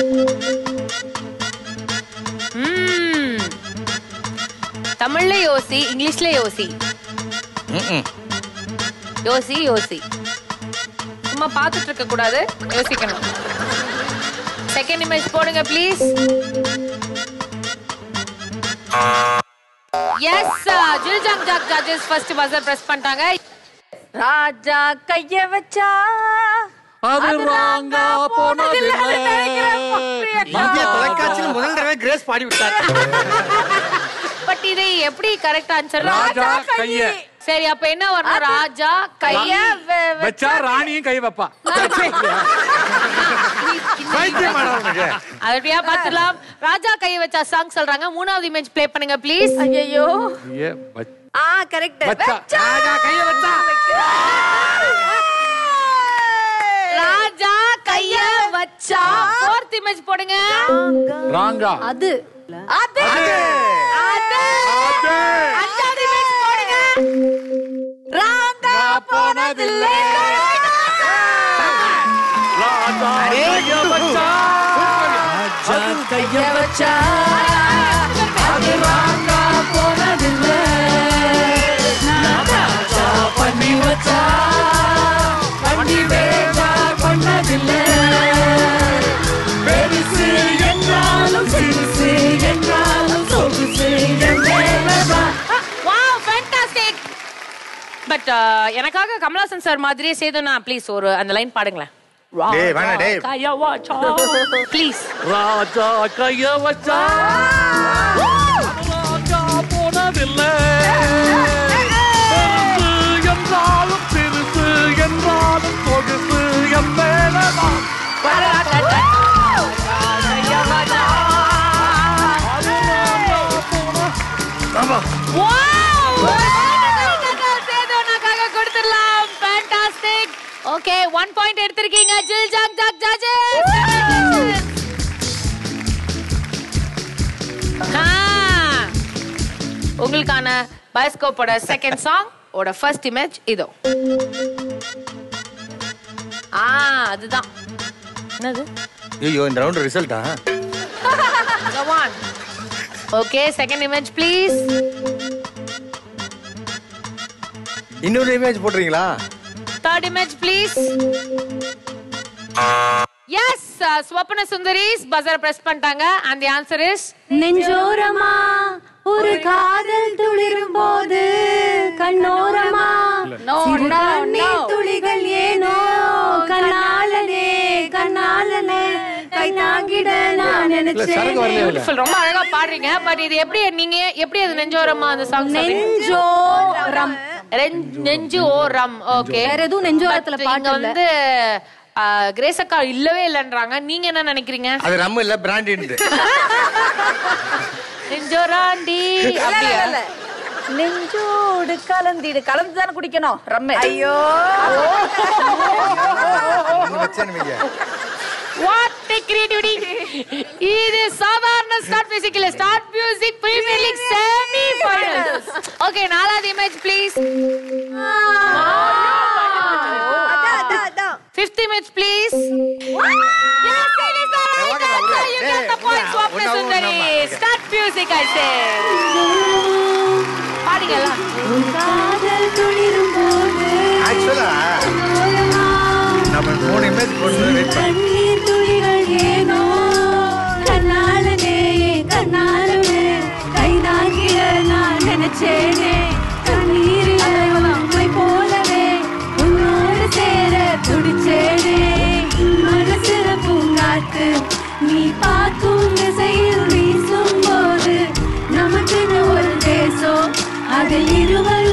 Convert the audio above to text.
ம். தமிழ்ல யோசி இங்கிலீஷ்ல யோசி யோசி யோசி சும்மா பார்த்துட்டு இருக்க கூடாது யோசிக்கணும் செகண்ட் இமேஜ் போடுங்க please yes Jil Jung Juk judges first buzzer press பண்ணிட்டாங்க ராஜா கைய வச்சா அது ராங்கா போனதில்லை இந்திய தொலைக்காட்சியில் முதல் தடவை கிரேஸ் பாடி விட்டார் பட் இதை எப்படி கரெக்ட் ஆன்சர் ராஜா கைய சரி அப்ப என்ன வரணும் ராஜா கைய வெ- வெ- வச்சா ராணியும் கை வைப்பா பைத்தியம் உனக்கு அது அப்படியா பாத்துலாம் ராஜா கைய வச்சா சாங் சொல்றாங்க மூணாவது இமேஜ் ப்ளே பண்ணுங்க ப்ளீஸ் ஐயோ ஏ, வச்- ஆ கரெக்ட் வச்சா ராஜா கைய வச்சா ராஜா கைய வச்சா ஃபோர்த் இமேஜ் போடுங்க ராங்கா அது அது அது அது. அஞ்சாவது இமேஜ் போடுங்க ராங்கா போனதில்லை ராஜா கைய வச்சா அது கைய வச்சா அது ராங்கா போனதில்லை ராஜா பண்ணி வச்சா பண்ணி வேஜா பண்ணதில்லை பெருசு என்றாலும் சிறுசு என்றாலும் சொகுசு என்றேதான் வாவ் ஃபேண்டாஸ்டிக் பட் எனக்காக கமலாசன் சார் மாதிரியே சேதுனா ப்ளீஸ் ஒரு அந்த லைன் பாடுங்களேன் டேய் வேணா டேய் ப்ளீஸ் ராஜா கைய வச்சா ராஜா போனதில்லை பெருசு என்றாலும் சிறுசு என்றாலும் சொகுசு என் மேலதான் அது ராஜா போன ஆமா கொடுத்துடலாம் ஃபேண்டாஸ்டிக் ஓகே ஒன் பாயிண்ட் எடுத்திருக்கீங்க ஜில் ஜாக் ஜாக் ஜாஜஸ் உங்களுக்கான பயோஸ்கோப்போட செகண்ட் சாங் ஓட ஃபர்ஸ்ட் இமேஜ் இதோ ஆ அதுதான் என்னது ஐயோ இந்த ரவுண்ட் ரிசல்ட்டா Come on. Okay, second image, please. இன்னொரு இமேஜ் போடுறீங்களா Third image, please. Yes, uh, Swapana Sundaris, buzzer press பண்ணிட்டாங்க and the answer is நெஞ்சோரமா ஒரு காதல் துளிரும் போது கண்ணோரமா சிறு கண்ணீர் துளிகள் ஏனோ கண்ணாலனே கண்ணாலனே கை தாங்கிட நான் நினைச்சேன் Beautiful, ரொம்ப அழகா பாடுறீங்க பட் இது எப்படி நீங்க எப்படி அது நெஞ்சோரமா அந்த சாங் நெஞ்சோரம் நெஞ்சு ஓரம் ஓகே வேற எதுவும் நெஞ்சோரத்துல இங்க பாட்டு இல்ல வந்து uh, கிரேஸ் அக்கா இல்லவே இல்லைன்றாங்க நீங்க என்ன நினைக்கிறீங்க அது நம்ம இல்ல பிராண்டி நெஞ்சோராண்டி அப்படியா நெஞ்சோடு கலந்திடு கலந்து தானே குடிக்கணும் ரம்மே ஐயோ வச்சேன் What a creativity! இது சாதாரண ஸ்டார்ட் மியூசிக் இல்ல start music premier league semi finals okay நாலாவது image please fifth image please start music I say பாடுங்களா காதல் துளிரும் போது ஆக்சுவலா நம்ம மூணு இமேஜ் போட்டு வெயிட் பண்ணி கண்ணீர் துளிகள் ஏனோ கண்ணாலனே கண்ணாலனே கைதாகிட நான் நினைச்சேனே கண்ணீரில் உண்மை போலவே உன்னோடு சேர துடிச்சேனே மனசுல பூங்காத்து நீ பார்க்கும் திசையில் வீசும் போது நமக்குன்னு ஒரு தேசம் அதில் இருவர்